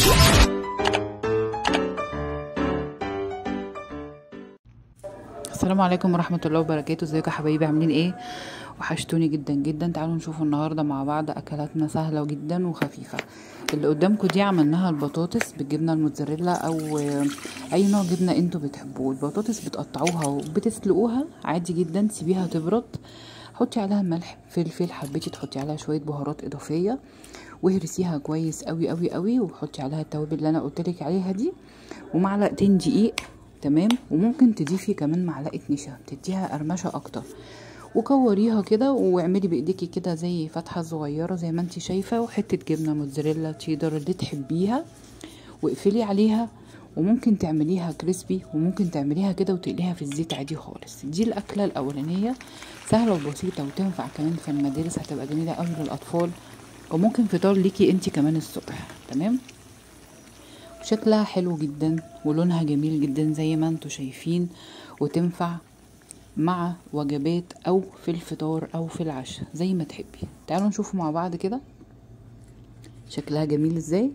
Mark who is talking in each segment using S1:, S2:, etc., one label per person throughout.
S1: السلام عليكم ورحمة الله وبركاته ازيكم يا حبايبي عاملين ايه وحشتوني جدا جدا تعالوا نشوفوا النهاردة مع بعض اكلاتنا سهلة جدا وخفيفة اللي قدامكم دي عملناها البطاطس بالجبنة الموتزاريلا او اي نوع جبنة انتوا بتحبوه البطاطس بتقطعوها وبتسلقوها عادي جدا تسيبيها تبرد حطي عليها ملح فلفل حبيتي تحطي عليها شوية بهارات اضافية واهرسيها كويس قوي قوي قوي وحطي عليها التوابل اللي انا قلتلك عليها دي ومعلقتين دقيق تمام وممكن تضيفي كمان معلقه نشا تديها قرمشه اكتر وكوريها كده واعملي بايديكي كده زي فتحه صغيره زي ما انت شايفه وحته جبنه موتزاريلا تشيدر اللي تحبيها واقفلي عليها وممكن تعمليها كريسبي وممكن تعمليها كده وتقليها في الزيت عادي خالص دي الاكله الاولانيه سهله وبسيطه وتنفع كمان في المدارس هتبقى جميله قوي للاطفال وممكن فطار ليكي انت كمان الصبح تمام شكلها حلو جدا ولونها جميل جدا زي ما انتوا شايفين وتنفع مع وجبات او في الفطار او في العشاء زي ما تحبي تعالوا نشوفوا مع بعض كده شكلها جميل ازاي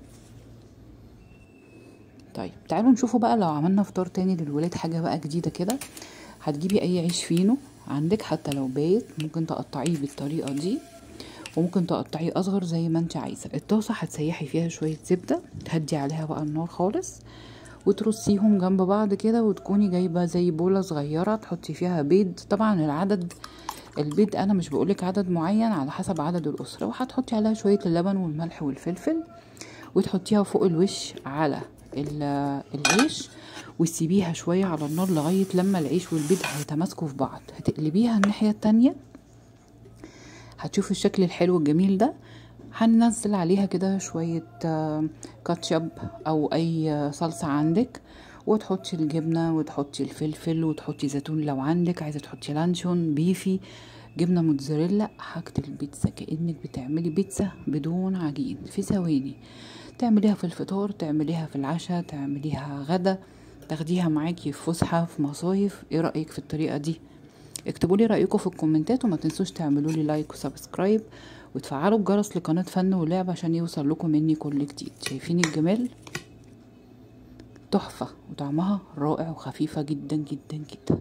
S1: طيب تعالوا نشوفوا بقى لو عملنا فطار تاني للولاد حاجة بقى جديدة كده هتجيبي اي عيش فينو عندك حتى لو بايت ممكن تقطعيه بالطريقة دي وممكن تقطعيه اصغر زي ما انت عايزه الطاسه هتسيحي فيها شويه زبده تهدي عليها بقى النار خالص وترصيهم جنب بعض كده وتكوني جايبه زي بوله صغيره تحطي فيها بيض طبعا العدد البيض انا مش بقولك عدد معين على حسب عدد الاسره وهتحطي عليها شويه اللبن والملح والفلفل وتحطيها فوق الوش على العيش وتسيبيها شويه على النار لغايه لما العيش والبيض هيتماسكوا في بعض هتقلبيها الناحيه التانيه هتشوفوا الشكل الحلو الجميل ده هننزل عليها كده شوية كاتشب أو أي صلصة عندك وتحطي الجبنة وتحطي الفلفل وتحطي زيتون لو عندك عايزة تحطي لانشون بيفي جبنة موتزاريلا حاجة البيتزا كأنك بتعملي بيتزا بدون عجين في ثواني تعمليها في الفطار تعمليها في العشاء تعمليها غدا تاخديها معاكي في فسحة في مصايف ايه رأيك في الطريقة دي اكتبوا لي رايكم في الكومنتات وما تنسوش تعملوا لي لايك وسبسكرايب وتفعلوا الجرس لقناه فن ولعب عشان يوصل لكم مني كل جديد شايفين الجمال تحفه وطعمها رائع وخفيفه جدا جدا جدا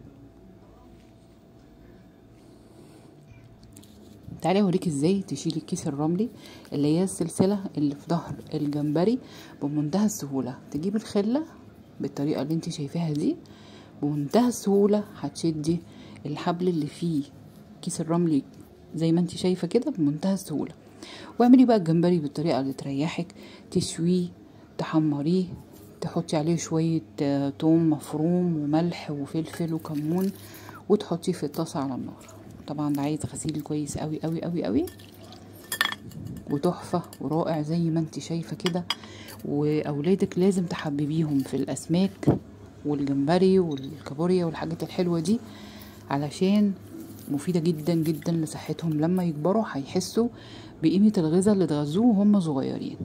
S1: تعالي اوريك ازاي تشيلي الكيس الرملي اللي هي السلسله اللي في ظهر الجمبري بمنتهى السهوله تجيبي الخله بالطريقه اللي انت شايفاها دي بمنتهى السهوله هتشدي الحبل اللي فيه كيس الرملي زي ما انت شايفه كده بمنتهى السهوله واعملي بقى الجمبري بالطريقه اللي تريحك تشويه تحمريه تحطي عليه شويه توم مفروم وملح وفلفل وكمون وتحطيه في الطاسه على النار طبعا ده عايز غسيل كويس قوي قوي قوي قوي وتحفه ورائع زي ما انت شايفه كده واولادك لازم تحببيهم في الاسماك والجمبري والكابوريا والحاجات الحلوه دي علشان مفيدة جدا جدا لصحتهم لما يكبروا هيحسوا بقيمة الغذاء اللي اتغذوه وهم صغيرين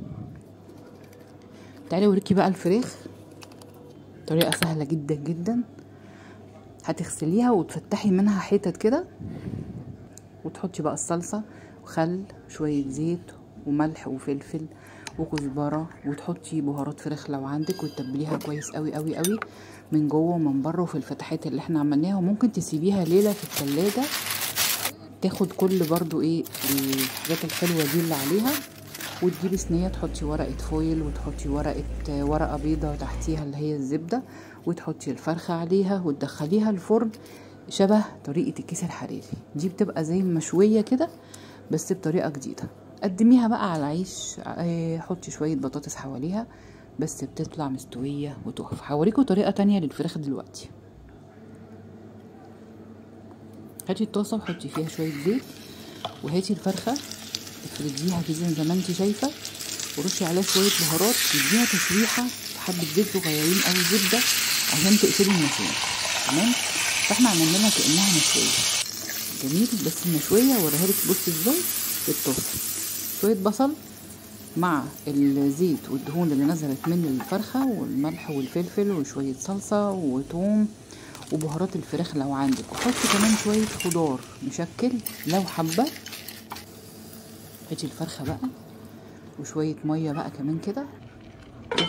S1: تعالي اوريكي بقى الفراخ طريقة سهلة جدا جدا هتغسليها وتفتحي منها حتت كده وتحطي بقى الصلصة وخل شوية زيت وملح وفلفل وكزبرة وتحطي بهارات فراخ لو عندك وتتبليها كويس قوي قوي قوي من جوه ومن بره وفي الفتحات اللي احنا عملناها وممكن تسيبيها ليله في التلاجة تاخد كل برضو ايه الحاجات الحلوه دي اللي عليها وتجيبي صينيه تحطي ورقه فويل وتحطي ورقه ورقه بيضه تحتيها اللي هي الزبده وتحطي الفرخه عليها وتدخليها الفرن شبه طريقه الكيس الحراري دي بتبقى زي مشويه كده بس بطريقه جديده قدميها بقى على عيش حطي شويه بطاطس حواليها بس بتطلع مستوية وتحفة هوريكم طريقة تانية للفراخ دلوقتي هاتي الطاسة وحطي فيها شوية زيت وهاتي الفرخة افرديها كده زي ما انت شايفة ورشي عليها شوية بهارات تديها تشويحة حبة زيت صغيرين أو زبدة عشان تقتلي النشوية تمام فاحنا عملنا لها كأنها مشوية جميل بس المشوية اوريها لك بصي ازاي في الطاسة شوية بصل مع الزيت والدهون اللي نزلت من الفرخة والملح والفلفل وشوية صلصة وتوم وبهارات الفراخ لو عندك وحطي كمان شوية خضار مشكل لو حابة هاتي الفرخة بقى وشوية مية بقى كمان كده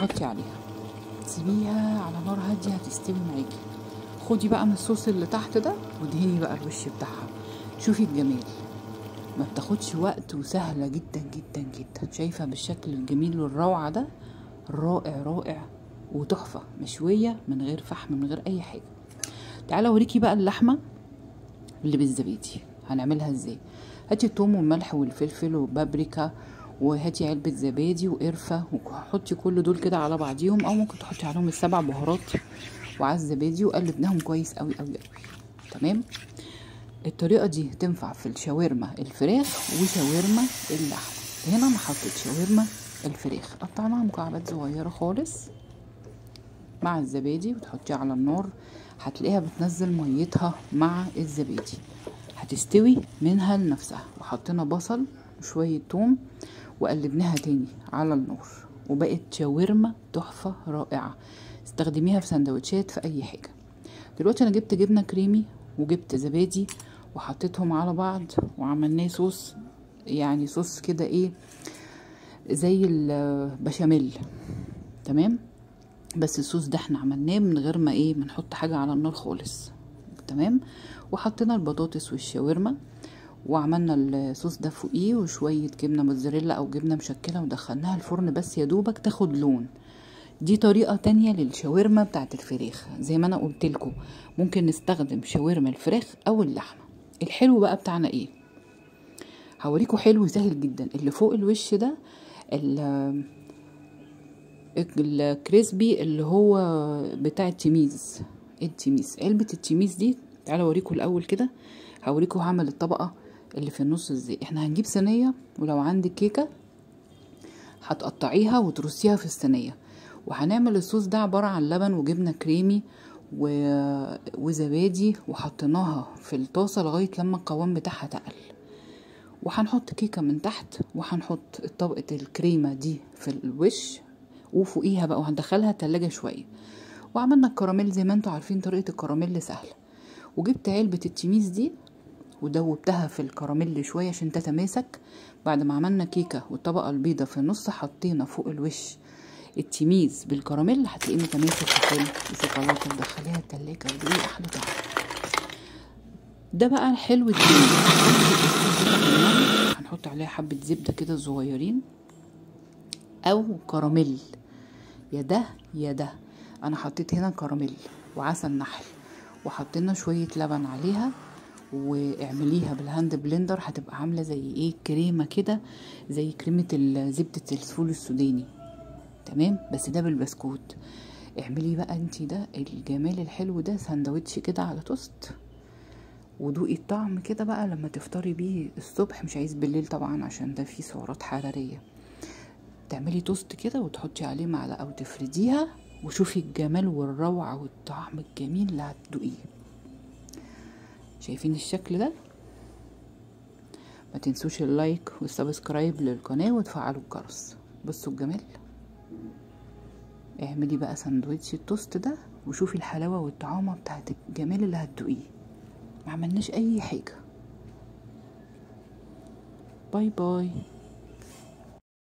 S1: وتغطي عليها تسيبيها على نار هاديه هتستوي معاكي خدي بقى من الصوص اللي تحت ده وادهني بقى الوش بتاعها شوفي الجمال ما بتاخدش وقت وسهلة جدا جدا جدا شايفة بالشكل الجميل والروعة ده رائع رائع وتحفة مشوية من غير فحم من غير أي حاجة تعالى اوريكي بقى اللحمة اللي بالزبادي هنعملها ازاي هاتي الثوم والملح والفلفل وبابريكا وهاتي علبة زبادي وقرفة وحطي كل دول كده على بعضيهم او ممكن تحطي عليهم السبع بهارات وعلى الزبادي وقلبناهم كويس قوي قوي قوي تمام الطريقة دي تنفع في الشاورما الفراخ وشاورما اللحمة هنا انا حطيت شاورما الفراخ قطعناها مكعبات صغيرة خالص مع الزبادي وتحطيها على النار هتلاقيها بتنزل ميتها مع الزبادي هتستوي منها لنفسها وحطينا بصل وشوية توم وقلبناها تاني على النار وبقت شاورما تحفة رائعة استخدميها في سندوتشات في اي حاجة دلوقتي انا جبت جبنة كريمي وجبت زبادي وحطيتهم على بعض وعملناه صوص يعني صوص كده ايه زي البشاميل تمام بس الصوص ده احنا عملناه من غير ما ايه ما نحط حاجه على النار خالص تمام وحطينا البطاطس والشاورما وعملنا الصوص ده فوقيه وشويه جبنه موتزاريلا او جبنه مشكله ودخلناها الفرن بس يا دوبك تاخد لون دي طريقة تانية للشاورما بتاعت الفراخ زي ما انا قلت لكم ممكن نستخدم شاورما الفراخ او اللحمة الحلو بقى بتاعنا ايه هوريكم حلو سهل جدا اللي فوق الوش ده الكريسبي اللي هو بتاع التميز التميز علبة التميز دي تعالوا اوريكم الاول كده هوريكم هعمل الطبقة اللي في النص ازاي احنا هنجيب صينية ولو عندك كيكة هتقطعيها وترصيها في الصينية وهنعمل الصوص ده عبارة عن لبن وجبنة كريمي و... وزبادي وحطيناها في الطاسة لغاية لما القوام بتاعها تقل وهنحط كيكة من تحت وهنحط طبقة الكريمة دي في الوش وفوقيها بقى وهندخلها التلاجة شوية وعملنا الكراميل زي ما انتوا عارفين طريقة الكراميل سهلة وجبت علبة التميز دي ودوبتها في الكراميل شوية عشان تتماسك بعد ما عملنا كيكة والطبقة البيضة في النص حطينا فوق الوش التميز بالكراميل هتلاقيه متماسك في فيلم وشوكولاته تدخليها التلاجة ودي احلى طعم ده بقى الحلو التاني هنحط عليها حبة زبدة كده صغيرين او كراميل يا ده يا ده انا حطيت هنا كراميل وعسل نحل وحطينا شوية لبن عليها واعمليها بالهاند بلندر هتبقى عاملة زي ايه كريمة كده زي كريمة زبدة الفول السوداني تمام بس ده بالبسكوت اعملي بقى انتي ده الجمال الحلو ده سندوتش كده على توست ودوقي الطعم كده بقى لما تفطري بيه الصبح مش عايز بالليل طبعا عشان ده فيه سعرات حرارية تعملي توست كده وتحطي عليه معلقة وتفرديها وشوفي الجمال والروعة والطعم الجميل اللي هتدوقيه شايفين الشكل ده ما تنسوش اللايك والسبسكرايب للقناة وتفعلوا الجرس بصوا الجمال اعملي بقى سندوتش التوست ده وشوفي الحلاوة والطعامة بتاعت الجمال اللي هتدوقيه ما عملناش اي حاجة باي باي